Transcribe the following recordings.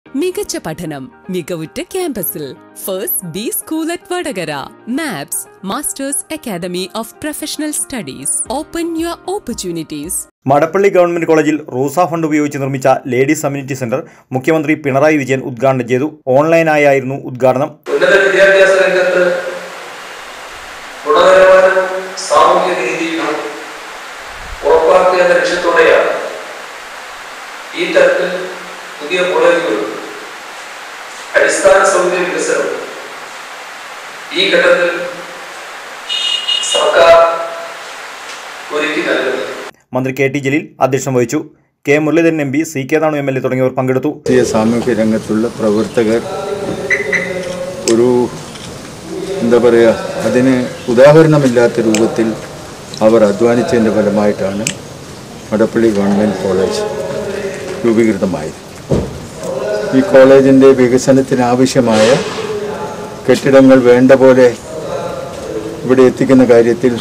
മികച്ച പഠനം മികവുറ്റ ക്യാമ്പസിൽ first B school at Vadakara MAPS Masters academy of professional Studies open your opportunities Madappally government കോളേജിൽ റൂസ ഫണ്ട് ഉപയോഗിച്ച് നിർമ്മിച്ച ലേഡീസ് കമ്മ്യൂണിറ്റി സെന്റർ മുഖ്യമന്ത്രി പിണറായി വിജയൻ ഉദ്ഘാടനം ചെയ്തു ഓൺലൈനായായിരുന്നു ഉദ്ഘാടനം ഉന്നത വിദ്യാഭ്യാസ രംഗത്ത് ഗുണനിലവാരവും സാമൂഹ്യ നീതിയും ഉറപ്പാക്കുക എന്ന ലക്ഷ്യത്തോടെയാണ് ഈ തരത്തിൽ പുതിയ കോളേജുകളും അടിസ്ഥാന സൗകര്യ വികസനവും ഈ ഘട്ടത്തിൽ സർക്കാർ ഒരുക്കി നൽകുന്നത് മന്ത്രി കെ ടി ജലീൽ അധ്യക്ഷം വഹിച്ചു K Muraleedharan M P C K Nanu M L A തുടങ്ങിയവർ പങ്കെടുത്തു രാഷ്ട്രീയ സാമൂഹ്യ രംഗത്തുള്ള പ്രവർത്തകർ ഒരു എന്താ പറയുക അതിന് ഉദാഹരണമില്ലാത്ത രൂപത്തിൽ അവർ അധ്വാനിച്ചതിൻ്റെ ഫലമായിട്ടാണ് മടപ്പള്ളി ഗവൺമെൻറ് കോളേജ് രൂപീകൃതമായത് ഈ കോളേജിൻ്റെ വികസനത്തിന് ആവശ്യമായ കെട്ടിടങ്ങൾ വേണ്ട പോലെ ഇവിടെ എത്തിക്കുന്ന കാര്യത്തിൽ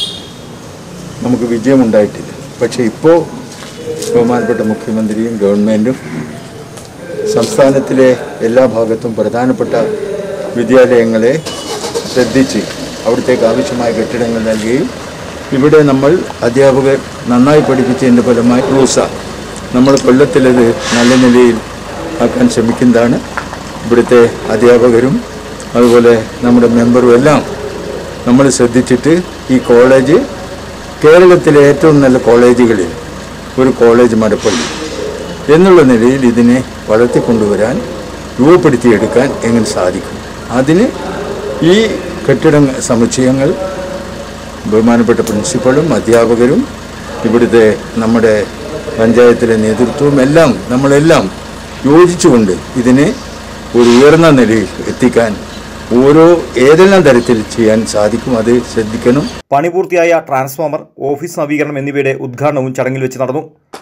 നമുക്ക് വിജയമുണ്ടായിട്ടില്ല പക്ഷേ ഇപ്പോൾ ബഹുമാനപ്പെട്ട മുഖ്യമന്ത്രിയും ഗവൺമെൻറ്റും സംസ്ഥാനത്തിലെ എല്ലാ ഭാഗത്തും പ്രധാനപ്പെട്ട വിദ്യാലയങ്ങളെ ശ്രദ്ധിച്ച് അവിടത്തേക്ക് ആവശ്യമായ കെട്ടിടങ്ങൾ നൽകുകയും ഇവിടെ നമ്മൾ അധ്യാപകർ നന്നായി പഠിപ്പിച്ചതിൻ്റെ ഫലമായി റൂസ നമ്മൾ കൊല്ലത്തിലത് നല്ല നിലയിൽ ആക്കാൻ ശ്രമിക്കുന്നതാണ് ഇവിടുത്തെ അധ്യാപകരും അതുപോലെ നമ്മുടെ മെമ്പറും എല്ലാം നമ്മൾ ശ്രദ്ധിച്ചിട്ട് ഈ കോളേജ് കേരളത്തിലെ ഏറ്റവും നല്ല കോളേജുകളിൽ ഒരു കോളേജ് മടപ്പള്ളി എന്നുള്ള നിലയിൽ ഇതിനെ വളർത്തിക്കൊണ്ടുവരാൻ രൂപപ്പെടുത്തിയെടുക്കാൻ എങ്ങനെ സാധിക്കും അതിന് ഈ കെട്ടിട സമുച്ചയങ്ങൾ ബഹുമാനപ്പെട്ട പ്രിൻസിപ്പളും അധ്യാപകരും ഇവിടുത്തെ നമ്മുടെ പഞ്ചായത്തിലെ നേതൃത്വവും എല്ലാം നമ്മളെല്ലാം യോജിച്ചുകൊണ്ട് ഇതിനെ ഒരു ഉയർന്ന നിലയിൽ എത്തിക്കാൻ ഓരോ ഏതെല്ലാം തരത്തിൽ ചെയ്യാൻ സാധിക്കും അത് ശ്രദ്ധിക്കണം പണി പൂർത്തിയായ ട്രാൻസ്ഫോമർ ഓഫീസ് നവീകരണം എന്നിവയുടെ ഉദ്ഘാടനവും ചടങ്ങിൽ വെച്ച് നടന്നു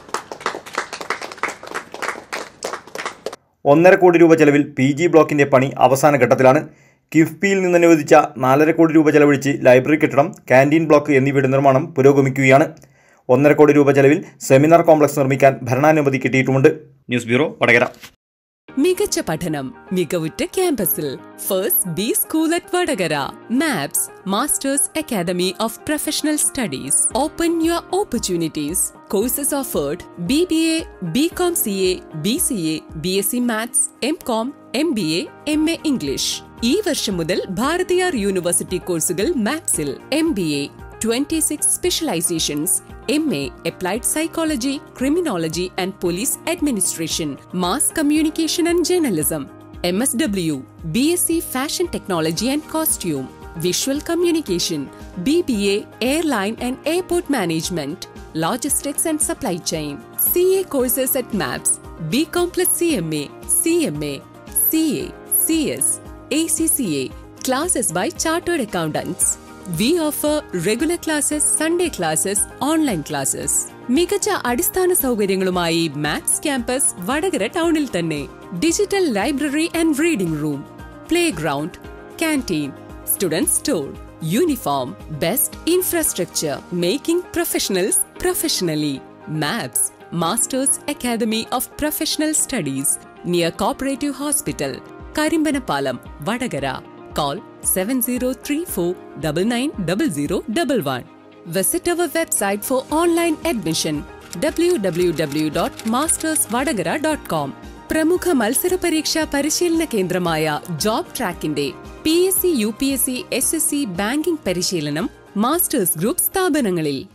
ഒന്നര കോടി രൂപ ചെലവിൽ പി ജി ബ്ലോക്കിന്റെ പണി അവസാന ഘട്ടത്തിലാണ് കിഫ്ബിയിൽ നിന്ന് അനുവദിച്ച നാലര കോടി രൂപ ചെലവഴിച്ച് ലൈബ്രറി കെട്ടിടം ക്യാൻറ്റീൻ ബ്ലോക്ക് എന്നിവയുടെ നിർമ്മാണം പുരോഗമിക്കുകയാണ് ഒന്നര കോടി രൂപ ചെലവിൽ സെമിനാർ കോംപ്ലക്സ് നിർമ്മിക്കാൻ ഭരണാനുമതി കിട്ടിയിട്ടുമുണ്ട് ന്യൂസ് ബ്യൂറോ വടകര മികച്ച പഠനം മികവുറ്റ ക്യാമ്പസിൽ first B school at Vadakara MAPS Masters academy of professional Studies open your opportunities courses offered B B A B com C A B C A B S C maths M com M B A M A English ഈ വർഷം മുതൽ Bharathiar university കോഴ്സുകൾ മാത്സിൽ M B A 26 specializations MA Applied Psychology, Criminology and Police Administration, Mass Communication and Journalism, MSW, BSc Fashion Technology and Costume, Visual Communication, BBA Airline and Airport Management, Logistics and Supply Chain, CA courses at MAPS, BCom plus CMA, CMA, CA, CS, ACCA, classes by Chartered Accountants. We offer regular classes Sunday classes online classes മികച്ച അടിസ്ഥാന സൗകര്യങ്ങളുമായി maths campus Vadakara ടൗണിൽ തന്നെ digital library and reading room play ground canteen student store uniform best infrastructure making professionals professionally maths masters academy of professional studies near cooperative hospital Karimbanapalam Vadakara Call 7034990011. Visit our website for online admission www.mastersvadagara.com. പ്രമുഖ മത്സര പരീക്ഷാ പരിശീലന കേന്ദ്രമായ job ട്രാക്കിന്റെ P S C U P S C S S C banking പരിശീലനം masters group സ്ഥാപനങ്ങളിൽ